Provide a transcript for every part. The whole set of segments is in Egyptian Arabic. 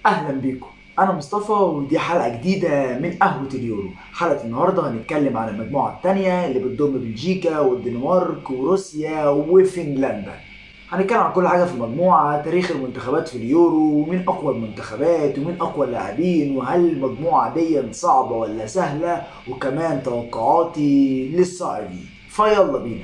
اهلا بيكم انا مصطفى ودي حلقه جديده من قهوه اليورو حلقه النهارده هنتكلم عن المجموعه الثانيه اللي بتضم بلجيكا والدنمارك وروسيا وفنلندا هنتكلم عن كل حاجه في المجموعه تاريخ المنتخبات في اليورو ومين اقوى المنتخبات ومين اقوى اللاعبين وهل المجموعه دي صعبه ولا سهله وكمان توقعاتي للصاعدين فيلا بينا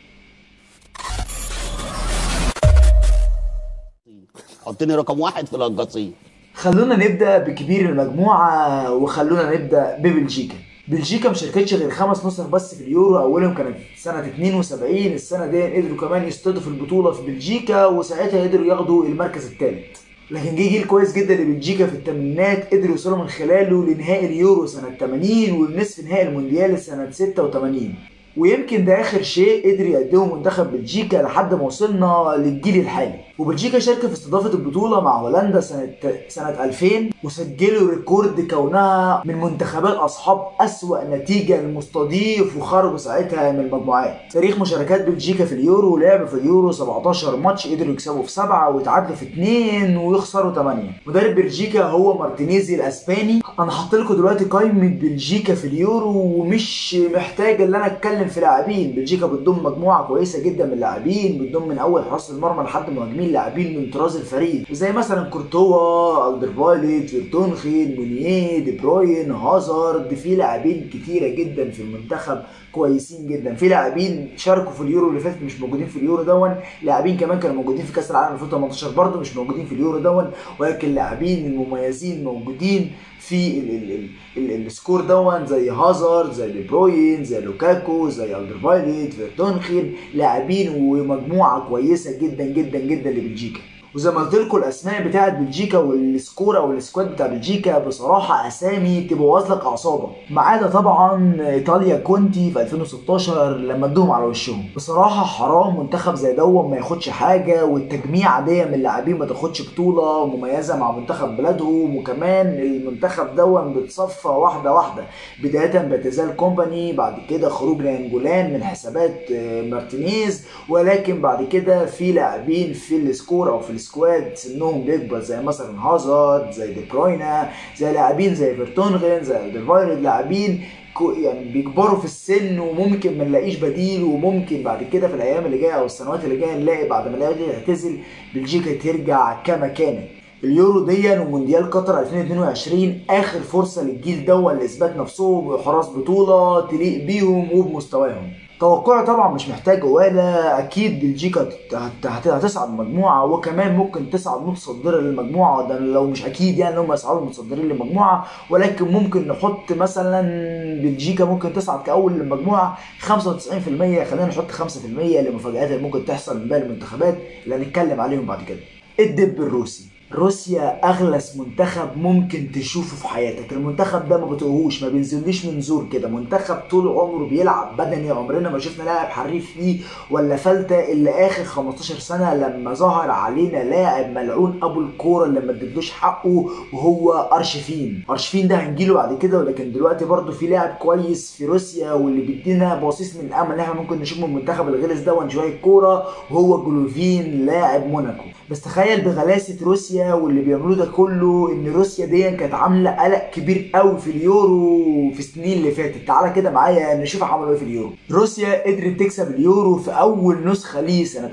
حطني رقم واحد في القصيم خلونا نبدا بكبير المجموعه وخلونا نبدا ببلجيكا بلجيكا مشاركتش غير خمس نسخ بس في اليورو اولهم كانت سنه 72 السنه دي قدروا كمان يستضيفوا البطوله في بلجيكا وساعتها قدروا ياخدوا المركز الثالث لكن جه جيل كويس جدا لبلجيكا في الثمانينات قدروا يوصلوا من خلاله لنهائي اليورو سنه 80 ونصف نهائي المونديال سنه 86 ويمكن ده اخر شيء قدر يقدمه منتخب بلجيكا لحد ما وصلنا للجيل الحالي وبلجيكا شاركت في استضافه البطوله مع هولندا سنه سنه 2000 وسجلوا ريكورد كونها من منتخبات اصحاب اسوا نتيجه للمستضيف وخرجوا ساعتها من المجموعات تاريخ مشاركات بلجيكا في اليورو لعبوا في اليورو 17 ماتش قدروا يكسبوا في سبعه ويتعادلوا في اثنين ويخسروا 8 مدرب بلجيكا هو مارتينيزي الاسباني انا حاطط لكم دلوقتي قائمه بلجيكا في اليورو ومش محتاج ان انا اتكلم في لاعبين بلجيكا بتضم مجموعه كويسه جدا من اللاعبين بتضم من اول حراس المرمى لحد مهاجمين لاعبين من طراز الفريق زي مثلا كورتوا الدرفايلت فيرتونخين مونيه دي بروين هازارد في لاعبين كتيره جدا في المنتخب كويسين جدا في لاعبين شاركوا في اليورو اللي فات مش موجودين في اليورو دون لاعبين كمان كانوا موجودين في كاس العالم 2018 برضه مش موجودين في اليورو دون ولكن لاعبين المميزين موجودين في ال ال ال ال السكور دون زي هازارد زي دي بروين زي لوكاكو زي الدرفايلت فيرتونخين لاعبين ومجموعه كويسه جدا جدا جدا لبلجيكا وزي ما قلت لكم الاسماء بتاعت بلجيكا والسكور او السكواد بتاع بلجيكا بصراحه اسامي تبوظ لك اعصابك ما عدا طبعا ايطاليا كونتي في 2016 لما ادوهم على وشهم بصراحه حرام منتخب زي دون ما ياخدش حاجه والتجميعه دي من اللاعبين ما تاخدش بطوله مميزه مع منتخب بلادهم وكمان المنتخب دون بتصفى واحده واحده بدايه باعتزال كومباني بعد كده خروج لانجولان من حسابات مارتينيز ولكن بعد كده في لاعبين في السكور او في السكواد سنهم بيكبر زي مثلا هازارد زي دي بروينا زي لاعبين زي فيرتونغن زي ديفايرد لاعبين يعني بيكبروا في السن وممكن ما نلاقيش بديل وممكن بعد كده في الايام اللي جايه او السنوات اللي جايه نلاقي بعد ما الاهلي يعتزل بلجيكا ترجع كما كانت اليورو ديا ومونديال قطر 2022 اخر فرصه للجيل دون لاثبات نفسهم وحراس بطوله تليق بيهم وبمستواهم توقعي طبعا مش محتاج ولا اكيد بلجيكا هتصعد المجموعه وكمان ممكن تصعد متصدره للمجموعه ده لو مش اكيد يعني هم يصعدوا متصدرين للمجموعه ولكن ممكن نحط مثلا بلجيكا ممكن تصعد كاول للمجموعه 95% خلينا نحط 5% للمفاجات اللي ممكن تحصل من باقي المنتخبات اللي هنتكلم عليهم بعد كده الدب الروسي روسيا اغلس منتخب ممكن تشوفه في حياتك المنتخب ده ما بتقهوش ما بينزليش من زور كده منتخب طول عمره بيلعب بدني عمرنا ما شفنا لاعب حريف فيه ولا فلتة الا اخر 15 سنه لما ظهر علينا لاعب ملعون ابو الكوره اللي ما ادتلوش حقه وهو ارشفين ارشفين ده هنجيله بعد كده ولكن دلوقتي برده في لاعب كويس في روسيا واللي بيدينا بصيص من الامل ان احنا ممكن نشوف من المنتخب الغلس ده شويه كوره وهو جلوفين لاعب موناكو بس تخيل بغلاسه روسيا واللي بيعملوه ده كله ان روسيا دي كانت عامله قلق كبير قوي في اليورو في السنين اللي فاتت تعالى كده معايا نشوف عملوا ايه في اليورو روسيا قدرت تكسب اليورو في اول نسخه ليه سنه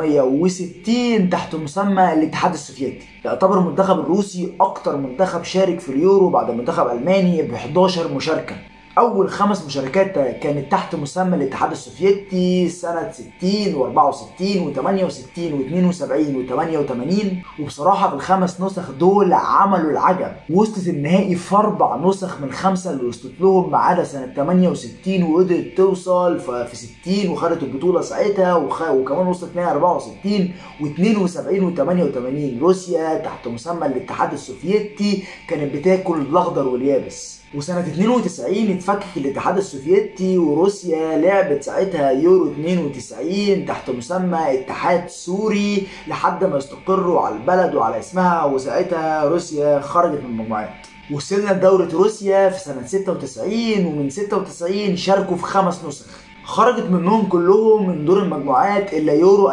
1960 تحت مسمى الاتحاد السوفيتي يعتبر المنتخب الروسي اكتر منتخب شارك في اليورو بعد المنتخب الالماني ب 11 مشاركه اول خمس مشاركات كانت تحت مسمى الاتحاد السوفيتي سنة 60 و64 و68 و72 و88 وبصراحة في الخمس نسخ دول عملوا العجب وصلت النهائي في اربع نسخ من الخمسة اللي وصلت لهم ما عدا سنة 68 وقدرت توصل في 60 وخدت البطولة ساعتها وخ... وكمان وصلت نهائي 64 و72 و88 روسيا تحت مسمى الاتحاد السوفيتي كانت بتاكل الاخضر واليابس وسنة 92 اتفكك الاتحاد السوفيتي وروسيا لعبت ساعتها يورو 92 تحت مسمى اتحاد سوري لحد ما يستقروا على البلد وعلى اسمها وساعتها روسيا خرجت من المجموعات وصلنا لدورة روسيا في سنة 96 ومن 96 شاركوا في خمس نسخ خرجت منهم كلهم من دور المجموعات الا يورو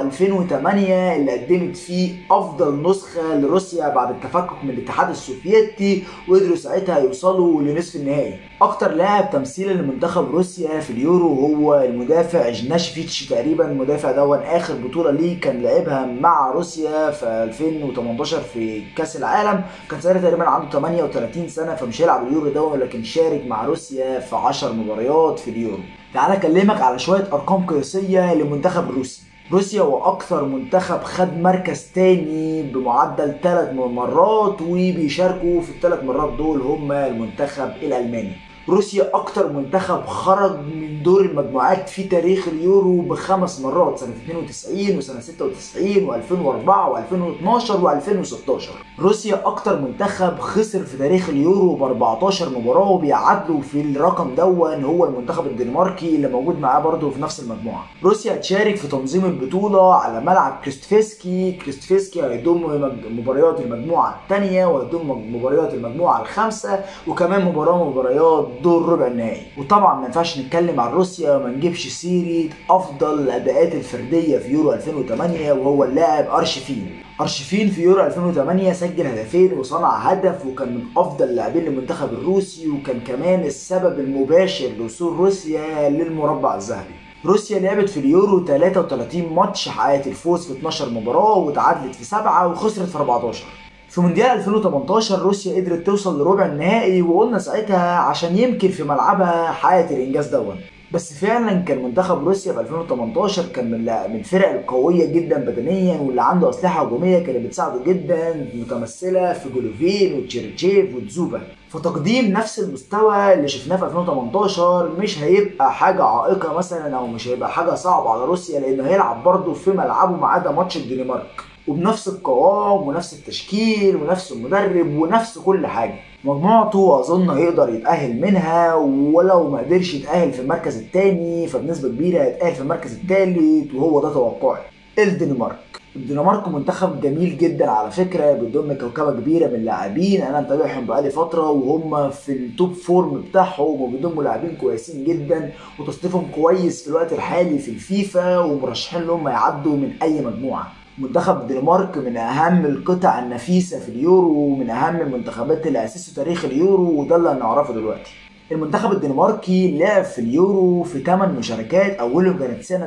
2008 اللي قدمت فيه افضل نسخه لروسيا بعد التفكك من الاتحاد السوفيتي وقدروا ساعتها يوصلوا لنصف النهائي اكتر لاعب تمثيلا لمنتخب روسيا في اليورو هو المدافع جناشفيتش تقريبا المدافع دون اخر بطوله ليه كان لعبها مع روسيا في 2018 في كاس العالم كان ساعتها تقريبا عنده 38 سنه فمش هيلعب اليورو دون لكن شارك مع روسيا في 10 مباريات في اليورو تعال اكلمك على شويه ارقام قياسيه لمنتخب روسيا روسيا هو اكثر منتخب خد مركز تاني بمعدل ثلاث مرات وبيشاركوا في الثلاث مرات دول هم المنتخب الالماني روسيا اكتر منتخب خرج من دور المجموعات في تاريخ اليورو بخمس مرات سنة 92 وسنة 96 و2004 و2012 و2016 روسيا اكتر منتخب خسر في تاريخ اليورو ب 14 مباراة وبيعادلوا في الرقم دون هو المنتخب الدنماركي اللي موجود معاه برضه في نفس المجموعة روسيا هتشارك في تنظيم البطولة على ملعب كريستفسكي كريستفسكي هيضم مباريات المجموعة الثانية وهيضم مباريات المجموعة الخامسة وكمان مباراة مباريات دور ربع النهائي وطبعا ما ينفعش نتكلم عن روسيا وما نجيبش سيره افضل الاداءات الفرديه في يورو 2008 وهو اللاعب ارشفين ارشفين في يورو 2008 سجل هدفين وصنع هدف وكان من افضل اللاعبين للمنتخب الروسي وكان كمان السبب المباشر لوصول روسيا للمربع الذهبي روسيا لعبت في اليورو 33 ماتش حققت الفوز في 12 مباراة وتعادلت في 7 وخسرت في 14 في مونديال 2018 روسيا قدرت توصل لربع النهائي وقلنا ساعتها عشان يمكن في ملعبها حققت الانجاز دون بس فعلا كان منتخب روسيا في 2018 كان من من الفرق القويه جدا بدنيا واللي عنده اسلحه هجوميه كانت بتساعده جدا متمثله في جولوفين وتشيرتشيف وتزوبا فتقديم نفس المستوى اللي شفناه في 2018 مش هيبقى حاجه عائقه مثلا او مش هيبقى حاجه صعبه على روسيا لانه هيلعب برضه في ملعبه ما عدا ماتش الدنمارك وبنفس القوام ونفس التشكيل ونفس المدرب ونفس كل حاجه مجموعته اظن هيقدر يتاهل منها ولو ما قدرش يتاهل في المركز الثاني فبنسبه كبيره هيتاهل في المركز الثالث وهو ده توقعي الدنمارك الدنمارك منتخب جميل جدا على فكره بيضم كوكبه كبيره من اللاعبين انا متابعهم بقالي فتره وهم في التوب فورم بتاعهم وبيضموا لاعبين كويسين جدا وتصنيفهم كويس في الوقت الحالي في الفيفا ومرشحين لهم يعدوا من اي مجموعه منتخب الدنمارك من اهم القطع النفيسه في اليورو ومن اهم المنتخبات اللي اسسوا تاريخ اليورو وده اللي هنعرفه دلوقتي المنتخب الدنماركي لعب في اليورو في 8 مشاركات اولهم كانت سنه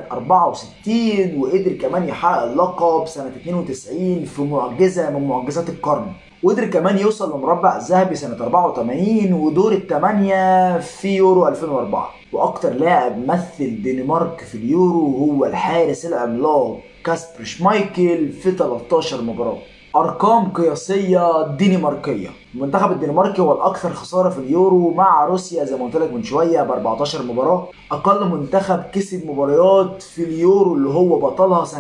64 وقدر كمان يحقق اللقب سنه 92 في معجزه من معجزات القرن وقدر كمان يوصل لمربع الذهبي سنة 84 ودور الثمانية في يورو 2004 وأكتر لاعب مثل الدنمارك في اليورو هو الحارس العملاق كاسبر شمايكل في 13 مباراة ارقام قياسيه دنماركيه المنتخب الدنماركي هو الاكثر خساره في اليورو مع روسيا زي ما قلت لك من شويه ب 14 مباراه اقل منتخب كسب مباريات في اليورو اللي هو بطلها سنه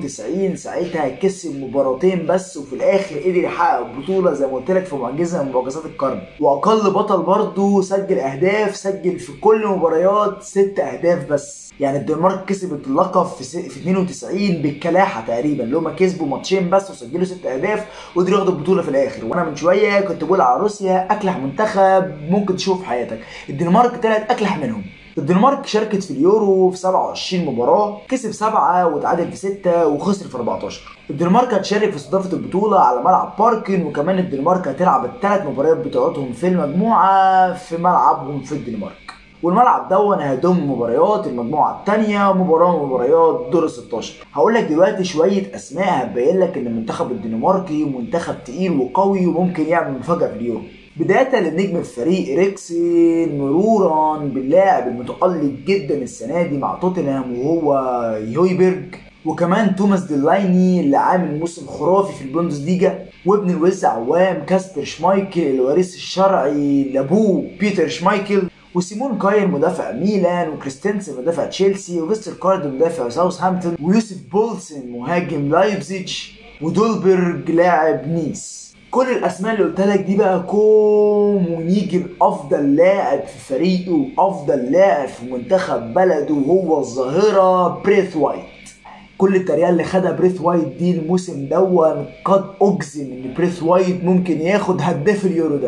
92 ساعتها كسب مباراتين بس وفي الاخر قدر يحقق بطوله زي ما قلت لك في معجزه من معجزات القرن واقل بطل برضه سجل اهداف سجل في كل مباريات ست اهداف بس يعني الدنمارك كسبت اللقب في, س... في 92 بالكلاحه تقريبا اللي هم كسبوا ماتشين بس وسجلوا ست اهداف وقدروا ياخدوا البطوله في الاخر وانا من شويه كنت بقول على روسيا اكلح منتخب ممكن تشوفه في حياتك الدنمارك طلعت اكلح منهم الدنمارك شاركت في اليورو في 27 مباراة كسب سبعة وتعادل في ستة وخسر في 14 الدنمارك هتشارك في استضافة البطولة على ملعب باركن وكمان الدنمارك هتلعب الثلاث مباريات بتوعتهم في المجموعة في ملعبهم في الدنمارك والملعب دون هيضم مباريات المجموعه الثانيه ومباراه من مباريات دور ال 16 هقول لك دلوقتي شويه اسماء هتبين لك ان المنتخب الدنماركي منتخب تقيل وقوي وممكن يعمل مفاجاه في اليوم بداية للنجم الفريق إريكسن مرورا باللاعب المتألق جدا السنة دي مع توتنهام وهو يويبرج وكمان توماس ديلايني اللي عامل موسم خرافي في البوندسليجا وابن الوز عوام كاسبر شمايكل الوريث الشرعي لابوه بيتر شمايكل وسيمون كاير مدافع ميلان وكريستنسن مدافع تشيلسي وفيستر كارد مدافع ساوثهامبتون ويوسف بولسن مهاجم لايبزيج ودولبرج لاعب نيس كل الاسماء اللي قلتها لك دي بقى كوم ونيجي لافضل لاعب في فريقه وافضل لاعب في منتخب بلده وهو الظاهره بريث وايت كل التريقه اللي خدها بريث وايت دي الموسم دون قد اجزم ان بريث وايت ممكن ياخد هداف اليورو ده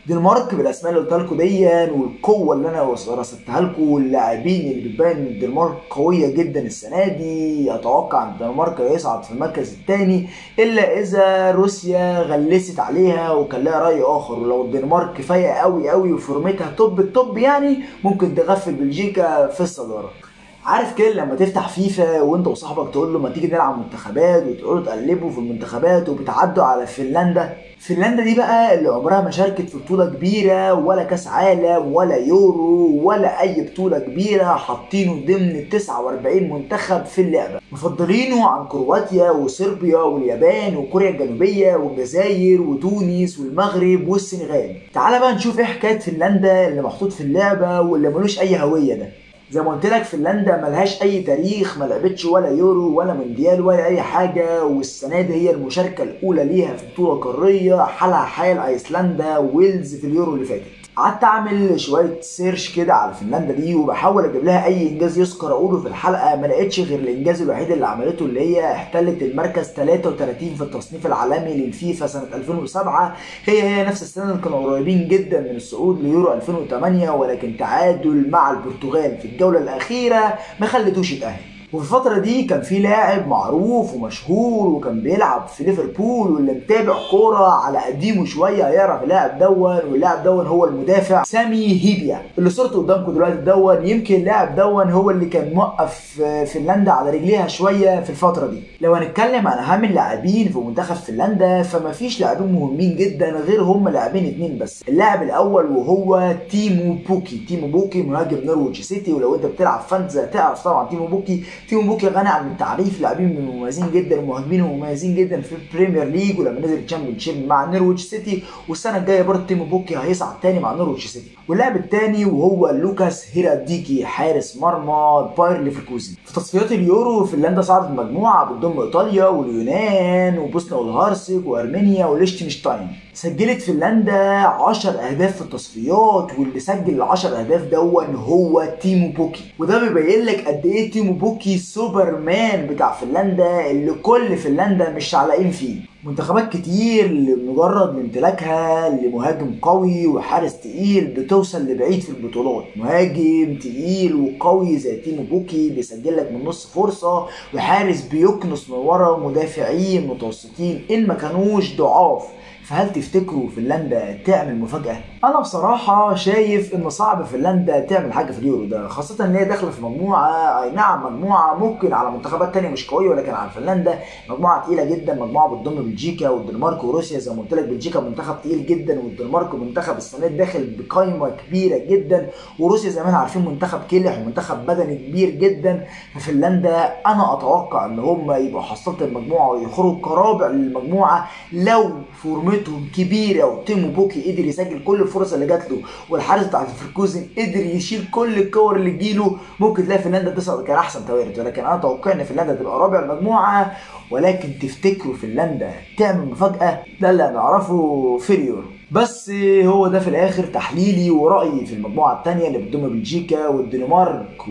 الدنمارك بالاسماء اللي قلتها لكم دي والقوه اللي انا رصدتها لكم واللاعبين اللي بتبين ان الدنمارك قويه جدا السنه دي اتوقع ان الدنمارك هيصعد في المركز الثاني الا اذا روسيا غلست عليها وكان لها راي اخر ولو الدنمارك فايقه قوي قوي وفورمتها توب التوب يعني ممكن تغفل بلجيكا في الصداره عارف كده لما تفتح فيفا وانت وصاحبك تقول له ما تيجي نلعب منتخبات وتقولوا تقلبوا في المنتخبات وبتعدوا على فنلندا فنلندا دي بقى اللي عمرها ما شاركت في بطولة كبيرة ولا كاس عالم ولا يورو ولا أي بطولة كبيرة حاطينه ضمن 49 منتخب في اللعبة مفضلينه عن كرواتيا وصربيا واليابان وكوريا الجنوبية والجزائر وتونس والمغرب والسنغال تعال بقى نشوف ايه حكاية فنلندا اللي محطوط في اللعبة واللي ملوش أي هوية ده زي ما قلت لك فنلندا ملهاش اي تاريخ ما لعبتش ولا يورو ولا مونديال ولا اي حاجه والسنه دي هي المشاركه الاولى ليها في بطوله قاريه حالها حال ايسلندا ويلز في اليورو اللي فاتت قعدت اعمل شويه سيرش كده على فنلندا دي وبحاول اجيب لها اي انجاز يذكر اقوله في الحلقه ما لقيتش غير الانجاز الوحيد اللي عملته اللي هي احتلت المركز 33 في التصنيف العالمي للفيفا سنه 2007 هي هي نفس السنه اللي كانوا قريبين جدا من الصعود ليورو 2008 ولكن تعادل مع البرتغال في الجوله الاخيره ما خلتوش يتاهل وفي الفترة دي كان في لاعب معروف ومشهور وكان بيلعب في ليفربول واللي متابع كورة على قديمه شوية هيعرف اللاعب دون واللاعب دون هو المدافع سامي هيبيا اللي صورته قدامكم دلوقتي دون يمكن اللاعب دون هو اللي كان موقف فنلندا على رجليها شوية في الفترة دي لو هنتكلم عن أهم اللاعبين في منتخب فنلندا فما فيش لاعبين مهمين جدا غير هم لاعبين اتنين بس اللاعب الأول وهو تيمو بوكي تيمو بوكي مهاجم نورويتش سيتي ولو أنت بتلعب فانتزا تعرف طبعا تيمو بوكي تيمو بوكي غني عن التعريف لاعبين مميزين جدا ومهاجمين مميزين جدا في البريمير ليج ولما نزل الشامبيون شيب مع نورويتش سيتي والسنه الجايه برضه تيمو بوكي هيصعد تاني مع نورويتش سيتي واللاعب الثاني وهو لوكاس هيراديكي حارس مرمى باير ليفركوزن في تصفيات اليورو فنلندا صعدت مجموعه بتضم ايطاليا واليونان وبوسنا والهرسك وارمينيا وليشتنشتاين سجلت فنلندا 10 اهداف في التصفيات واللي سجل ال 10 اهداف دون هو تيمو بوكي وده بيبين لك قد ايه تيمو بوكي سوبرمان بتاع فنلندا اللي كل فنلندا مش علاقين فيه منتخبات كتير لمجرد امتلاكها لمهاجم قوي وحارس تقيل بتوصل لبعيد في البطولات مهاجم تقيل وقوي زي تيمو بوكي بيسجل لك من نص فرصه وحارس بيكنس من ورا مدافعين متوسطين ان ما كانوش ضعاف فهل تفتكروا فنلندا تعمل مفاجأة؟ أنا بصراحة شايف إن صعب فنلندا تعمل حاجة في اليورو ده خاصة إن هي داخلة في مجموعة أي نعم مجموعة ممكن على منتخبات تانية مش قوية ولكن على فنلندا مجموعة تقيلة جدا مجموعة بتضم بلجيكا والدنمارك وروسيا زي ما قلت لك بلجيكا منتخب تقيل جدا والدنمارك منتخب السنة دي داخل بقايمة كبيرة جدا وروسيا زي ما احنا عارفين منتخب كلح ومنتخب بدني كبير جدا ففنلندا أنا أتوقع إن هم يبقوا حصلت المجموعة ويخرجوا كرابع للمجموعة لو فورمتهم كبيره وتيمو بوكي قدر يسجل كل الفرص اللي جات له والحارس بتاع ليفركوزن قدر يشيل كل الكور اللي تجيله ممكن تلاقي فنلندا تصعد كان احسن توارد ولكن انا اتوقع ان فنلندا تبقى رابع المجموعه ولكن تفتكروا فنلندا تعمل مفاجاه ده اللي هنعرفه في اليورو بس هو ده في الاخر تحليلي ورايي في المجموعه الثانيه اللي بتضم بلجيكا والدنمارك و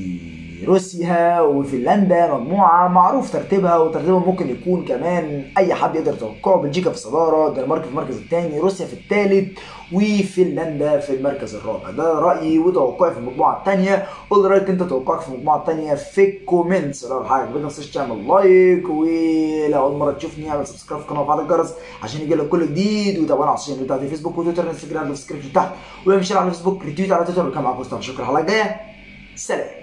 روسيا وفنلندا مجموعة معروف ترتيبها وترتيبها ممكن يكون كمان أي حد يقدر يتوقعه بلجيكا في الصدارة الدنمارك في المركز الثاني روسيا في الثالث وفنلندا في المركز الرابع ده رأيي وتوقعي في المجموعة الثانية قول رأيك أنت توقعك في المجموعة الثانية في الكومنتس لو حاجة ما تنساش تعمل لايك ولو أول مرة تشوفني اعمل سبسكرايب في القناة وفعل الجرس عشان يجيلك كل جديد وتابعنا على السوشيال ميديا بتاعتي فيسبوك وتويتر انستجرام في الديسكربشن تحت وامشي على فيسبوك ريتويت على تويتر وكان معاكم مصطفى شكرا الحلقة الجاية سلام